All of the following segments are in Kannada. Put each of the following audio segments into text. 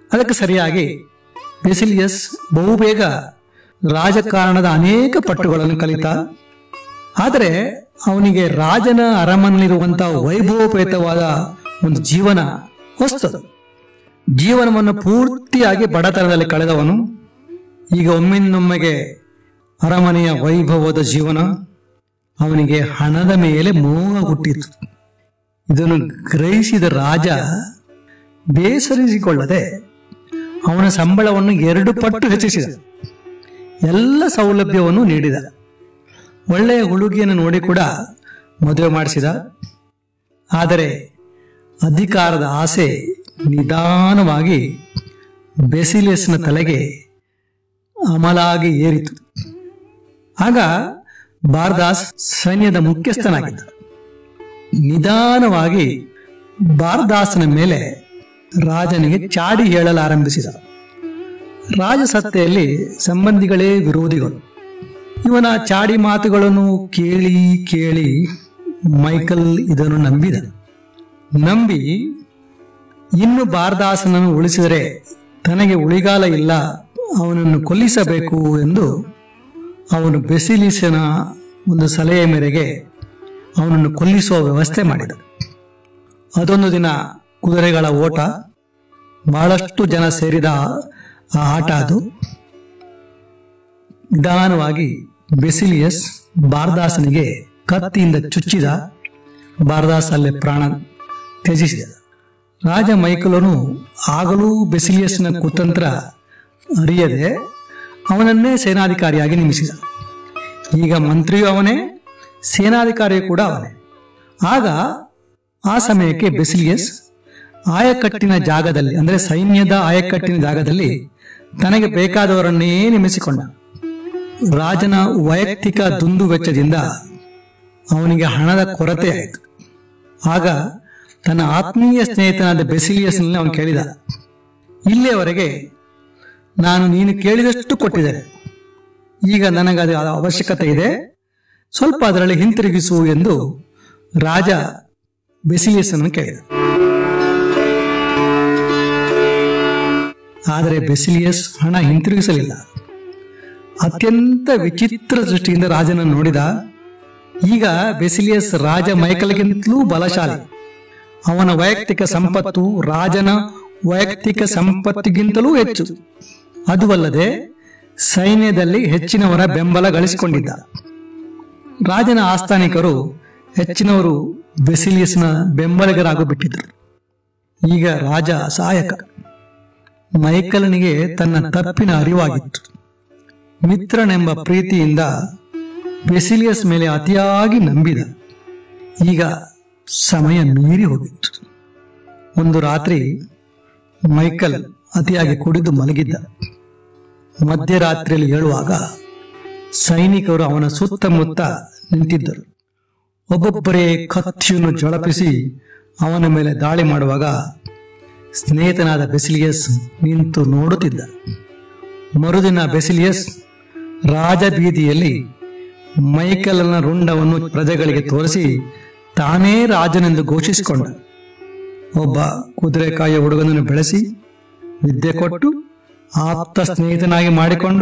ಅದಕ್ಕೆ ಸರಿಯಾಗಿ ಬೆಸಿಲಿಯಸ್ ಬಹುಬೇಗ ರಾಜಕಾರಣದ ಅನೇಕ ಪಟ್ಟುಗಳನ್ನು ಕಲಿತ ಆದರೆ ಅವನಿಗೆ ರಾಜನ ಅರಮನೆಯಲ್ಲಿರುವಂತಹ ವೈಭವೋಪೇತವಾದ ಒಂದು ಜೀವನ ಹೊಸ್ತದು ಜೀವನವನ್ನು ಪೂರ್ತಿಯಾಗಿ ಬಡತನದಲ್ಲಿ ಕಳೆದವನು ಈಗ ಒಮ್ಮಿಂದೊಮ್ಮೆಗೆ ಅರಮನೆಯ ವೈಭವದ ಜೀವನ ಅವನಿಗೆ ಹಣದ ಮೇಲೆ ಮೋಹ ಹುಟ್ಟಿತು ಇದನ್ನು ಗ್ರಹಿಸಿದ ರಾಜ ಬೇಸರಿಸಿಕೊಳ್ಳದೆ ಅವನ ಸಂಬಳವನ್ನು ಎರಡು ಪಟ್ಟು ಹೆಚ್ಚಿಸಿದ ಎಲ್ಲ ಸೌಲಭ್ಯವನ್ನು ನೀಡಿದ ಒಳ್ಳೆಯ ಹುಡುಗಿಯನ್ನು ನೋಡಿ ಕೂಡ ಮದುವೆ ಮಾಡಿಸಿದ ಆದರೆ ಅಧಿಕಾರದ ಆಸೆ ನಿಧಾನವಾಗಿ ಬೆಸಿಲಿಯಸ್ನ ತಲೆಗೆ ಅಮಲಾಗಿ ಏರಿತು ಆಗ ಬಾರ್ದಾಸ್ ಸೈನ್ಯದ ಮುಖ್ಯಸ್ಥನಾಗಿದ್ದ ನಿಧಾನವಾಗಿ ಬಾರ್ದಾಸನ ಮೇಲೆ ರಾಜನಿಗೆ ಚಾಡಿ ಹೇಳಲು ಆರಂಭಿಸಿದ ರಾಜಸತ್ತೆಯಲ್ಲಿ ಸಂಬಂಧಿಗಳೇ ವಿರೋಧಿಗಳು ಇವನ ಚಾಡಿ ಮಾತುಗಳನ್ನು ಕೇಳಿ ಕೇಳಿ ಮೈಕಲ್ ಇದನ್ನು ನಂಬಿದ ನಂಬಿ ಇನ್ನು ಬಾರದಾಸನನ್ನು ಉಳಿಸಿದರೆ ತನಗೆ ಉಳಿಗಾಲ ಇಲ್ಲ ಅವನನ್ನು ಕೊಲ್ಲಿಸಬೇಕು ಎಂದು ಅವನು ಬೆಸಿಲಿಸನ ಒಂದು ಸಲಹೆಯ ಮೇರೆಗೆ ಅವನನ್ನು ಕೊಲ್ಲಿಸುವ ವ್ಯವಸ್ಥೆ ಮಾಡಿದ ಅದೊಂದು ದಿನ ಕುದುರೆಗಳ ಓಟ ಬಹಳಷ್ಟು ಜನ ಸೇರಿದ ಆ ಆಟ ಅದು ನಿಧಾನವಾಗಿ ಬೆಸಿಲಿಯಸ್ ಬಾರದಾಸನಿಗೆ ಕತ್ತಿಯಿಂದ ಚುಚ್ಚಿದ ಬಾರದಾಸ ಅಲ್ಲೇ ಪ್ರಾಣ ತ್ಯಜಿಸಿದ ರಾಜ ಮೈಕಲನು ಆಗಲೂ ಬೆಸಿಲಿಯಸ್ನ ಕುತಂತ್ರ ಅರಿಯದೆ ಅವನನ್ನೇ ಸೇನಾಧಿಕಾರಿಯಾಗಿ ನೇಮಿಸಿದ ಈಗ ಮಂತ್ರಿಯೂ ಅವನೇ ಸೇನಾಧಿಕಾರಿಯೂ ಕೂಡ ಅವನೇ ಆಗ ಆ ಸಮಯಕ್ಕೆ ಬೆಸಿಲಿಯಸ್ ಆಯಕಟ್ಟಿನ ಜಾಗದಲ್ಲಿ ಅಂದರೆ ಸೈನ್ಯದ ಆಯಕಟ್ಟಿನ ಜಾಗದಲ್ಲಿ ತನಗೆ ಬೇಕಾದವರನ್ನೇ ನೇಮಿಸಿಕೊಂಡ ರಾಜನ ವೈಯಕ್ತಿಕ ದುಂದು ವೆಚ್ಚದಿಂದ ಅವನಿಗೆ ಹಣದ ಕೊರತೆ ಆಯಿತು ಆಗ ತನ್ನ ಆತ್ಮೀಯ ಸ್ನೇಹಿತನಾದ ಬೆಸಿಲಿಯಸ್ನಲ್ಲಿ ಅವನು ಕೇಳಿದ ಇಲ್ಲಿಯವರೆಗೆ ನಾನು ನೀನು ಕೇಳಿದಷ್ಟು ಕೊಟ್ಟಿದ್ದೇನೆ ಈಗ ನನಗೆ ಅದು ಅವಶ್ಯಕತೆ ಇದೆ ಸ್ವಲ್ಪ ಅದರಲ್ಲಿ ಹಿಂತಿರುಗಿಸು ಎಂದು ರಾಜ ಬೆಸಿಲಿಯಸ್ಸನ್ನು ಕೇಳಿದ ಆದರೆ ಬೆಸಿಲಿಯಸ್ ಹಣ ಹಿಂತಿರುಗಿಸಲಿಲ್ಲ ಅತ್ಯಂತ ವಿಚಿತ್ರ ದೃಷ್ಟಿಯಿಂದ ರಾಜನನ್ನು ನೋಡಿದ ಈಗ ಬೆಸಿಲಿಯಸ್ ರಾಜ ಮೈಕಲ್ಗಿಂತಲೂ ಬಲಶಾಲಿ ಅವನ ವೈಯಕ್ತಿಕ ಸಂಪತ್ತು ರಾಜನ ವೈಯಕ್ತಿಕ ಸಂಪತ್ತಿಗಿಂತಲೂ ಹೆಚ್ಚು ಅದು ಅಲ್ಲದೆ ಸೈನ್ಯದಲ್ಲಿ ಹೆಚ್ಚಿನವರ ಬೆಂಬಲ ಗಳಿಸಿಕೊಂಡಿದ್ದ ರಾಜನ ಆಸ್ಥಾನಿಕರು ಹೆಚ್ಚಿನವರು ಬೆಸಿಲಿಯಸ್ನ ಬೆಂಬಲಿಗರಾಗಿ ಬಿಟ್ಟಿದ್ದರು ಈಗ ರಾಜ ಸಹಾಯಕ ಮೈಕಲನಿಗೆ ತನ್ನ ತಪ್ಪಿನ ಅರಿವಾಗಿತ್ತು ಮಿತ್ರನೆಂಬ ಪ್ರೀತಿಯಿಂದ ಬೆಸಿಲಿಯಸ್ ಮೇಲೆ ಅತಿಯಾಗಿ ನಂಬಿದ ಈಗ ಸಮಯ ಮೀರಿ ಹೋಗಿತ್ತು ಒಂದು ರಾತ್ರಿ ಮೈಕಲ್ ಅತಿಯಾಗಿ ಕುಡಿದು ಮಲಗಿದ್ದ ಮಧ್ಯರಾತ್ರಿಯಲ್ಲಿ ಹೇಳುವಾಗ ಸೈನಿಕರು ಅವನ ಸುತ್ತಮುತ್ತ ನಿಂತಿದ್ದರು ಒಬ್ಬೊಬ್ಬರೇ ಕತ್ತಿಯನ್ನು ಜಳಪಿಸಿ ಅವನ ಮೇಲೆ ದಾಳಿ ಮಾಡುವಾಗ ಸ್ನೇಹಿತನಾದ ಬೆಸಿಲಿಯಸ್ ನಿಂತು ನೋಡುತ್ತಿದ್ದ ಮರುದಿನ ಬೆಸಿಲಿಯಸ್ ರಾಜಬೀದಿಯಲ್ಲಿ ಮೈಕಲನ ರುಂಡವನ್ನು ಪ್ರಜೆಗಳಿಗೆ ತೋರಿಸಿ ತಾನೇ ರಾಜನೆಂದು ಘೋಷಿಸಿಕೊಂಡ ಒಬ್ಬ ಕುದುರೆಕಾಯಿಯ ಹುಡುಗನನ್ನು ಬೆಳೆಸಿ ವಿದ್ಯೆ ಕೊಟ್ಟು ಆಪ್ತ ಸ್ನೇಹಿತನಾಗಿ ಮಾಡಿಕೊಂಡು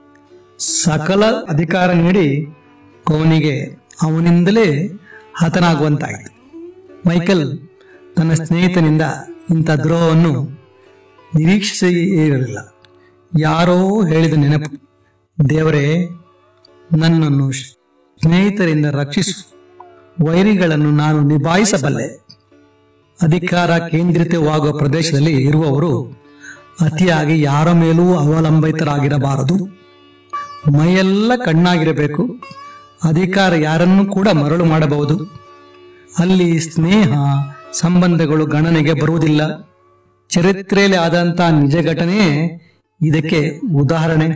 ಸಕಲ ಅಧಿಕಾರ ನೀಡಿ ಅವನಿಗೆ ಅವನಿಂದಲೇ ಹತನಾಗುವಂತಾಯಿತು ಮೈಕಲ್ ತನ್ನ ಸ್ನೇಹಿತನಿಂದ ಇಂಥ ದ್ರೋಹವನ್ನು ನಿರೀಕ್ಷಿಸಿ ಇರಲಿಲ್ಲ ಯಾರೋ ಹೇಳಿದ ನೆನಪು ದೇವರೇ ನನ್ನನ್ನು ಸ್ನೇಹಿತರಿಂದ ರಕ್ಷಿಸು ವೈರಿಗಳನ್ನು ನಾನು ನಿಭಾಯಿಸಬಲ್ಲೆ ಅಧಿಕಾರ ಕೇಂದ್ರಿತವಾಗುವ ಪ್ರದೇಶದಲ್ಲಿ ಇರುವವರು ಅತಿಯಾಗಿ ಯಾರ ಮೇಲೂ ಅವಲಂಬಿತರಾಗಿರಬಾರದು ಮೈಯೆಲ್ಲ ಕಣ್ಣಾಗಿರಬೇಕು ಅಧಿಕಾರ ಯಾರನ್ನೂ ಕೂಡ ಮರಳು ಮಾಡಬಹುದು ಅಲ್ಲಿ ಸ್ನೇಹ ಸಂಬಂಧಗಳು ಗಣನೆಗೆ ಬರುವುದಿಲ್ಲ ಚರಿತ್ರೆಯಲ್ಲಿ ಆದಂತ ನಿಜ ಘಟನೆ ಇದಕ್ಕೆ ಉದಾಹರಣೆ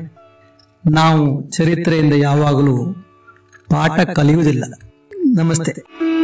ನಾವು ಚರಿತ್ರೆಯಿಂದ ಯಾವಾಗಲೂ ಪಾಠ ಕಲಿಯುವುದಿಲ್ಲ ನಮಸ್ತೆ